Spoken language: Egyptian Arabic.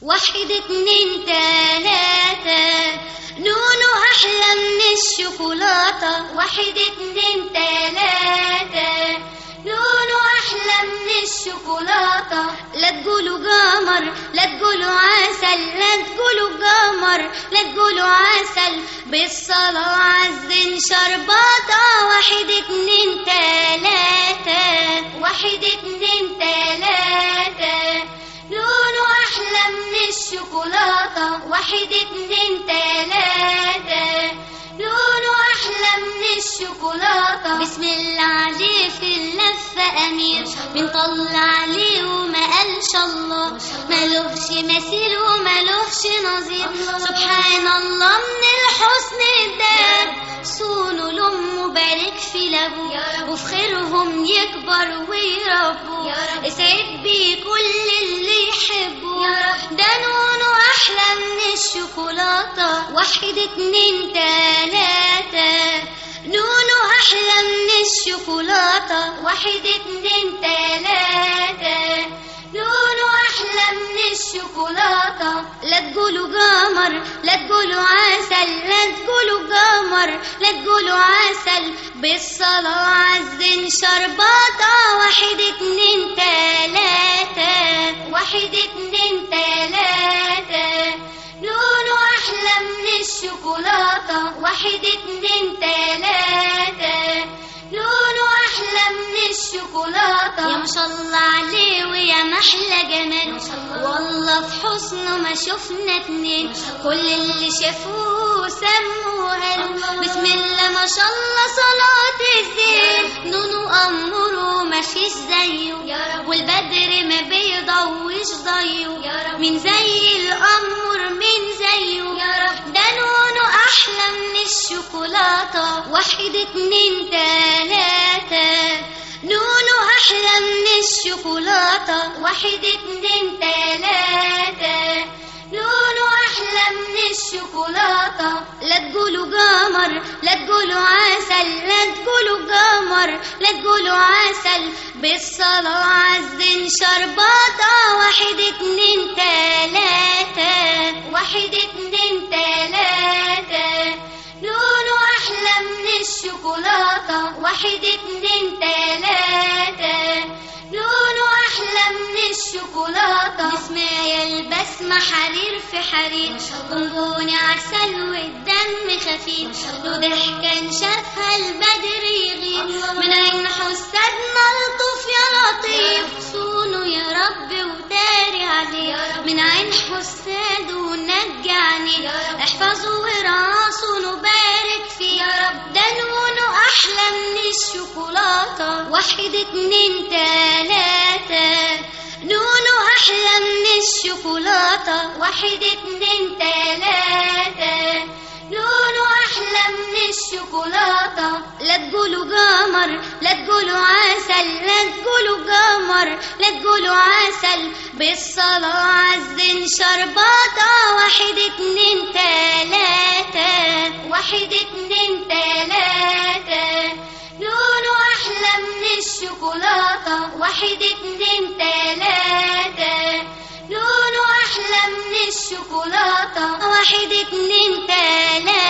واحد اتنين تلاتة نونو أحلى من الشوكولاتة واحد اتنين تلاتة نونو أحلى من الشوكولاتة لا تقولوا قمر لا تقولوا عسل لا تقولوا قمر لا تقولوا عسل بالصلاة عزن شرباطة واحد اتنين تلاتة واحد اتنين تلاتة لونه أحلى من الشوكولاتة واحد اتنين تلاتة لونه أحلى من الشوكولاتة بسم الله عليه في اللفة أمير بنطلع عليه وما قالش الله ملوش مثيل وملوش نظير سبحان الله من الحسن ده صونوا لأمه بارك في لابوه وفي خيرهم يكبر ويربوا اسعد بيه كل اللي يحبوا ده نونه أحلى من الشوكولاتة واحد اتنين تلاتة نونه أحلى من الشوكولاتة واحد اتنين تلاتة لونه أحلى من الشوكولاتة لا تقولوا قمر لا تقولوا عسل لا تقولوا قمر لا تقولوا عسل بالصلاة عزن شرباطة واحد اتنين تلاتة واحد اتنين تلاتة لونه أحلى من الشوكولاتة واحد اتنين تلاتة لونه أحلى من الشوكولاتة يا ما شاء الله عليه ويا محلى جمال والله في حسنه ما شفنا اتنين كل اللي شافوه سموه قالوا بسم الله ما شاء الله صلاة الزين نونو أمره ما فيش زيه والبدر ما بيضويش ضيه من زي القمر من زيه ده نونو أحلى من الشوكولاتة واحد اتنين تلاتة نونو أحلى من الشوكولاتة واحد اتنين تلاتة لونه أحلى من الشوكولاتة لا تقولوا قمر لا تقولوا عسل لا تقولوا قمر لا تقولوا عسل بالصلاة عزن شرباطة واحد اتنين تلاتة واحد اتنين تلاتة لونه أحلى من الشوكولاتة واحد اتنين تلاتة لونه أحلى من الشوكولاتة اسمها البسمة حرير في حرير بونبوني عسل والدم خفيف له ضحكة شافها البدر يغيب من عين حسادنا لطف يا لطيف صونه يا رب وداري عليه من عين حساد ونجعني احفظه وراسه نبارك فيه يا رب ده لونه احلى من الشوكولاته واحد اتنين تلاته لونه احلى من الشوكولاته واحد اتنين تلاته لونه احلى من الشوكولاته لا تقولوا قمر لا تقولوا عسل لا تقولوا قمر لا تقولوا عسل بالصلاة عزن شرباطة واحد اتنين تلاتة واحد اتنين تلاتة لونه أحلى من الشوكولاتة واحد اتنين تلاتة لونه أحلى من الشوكولاتة واحد اتنين تلاتة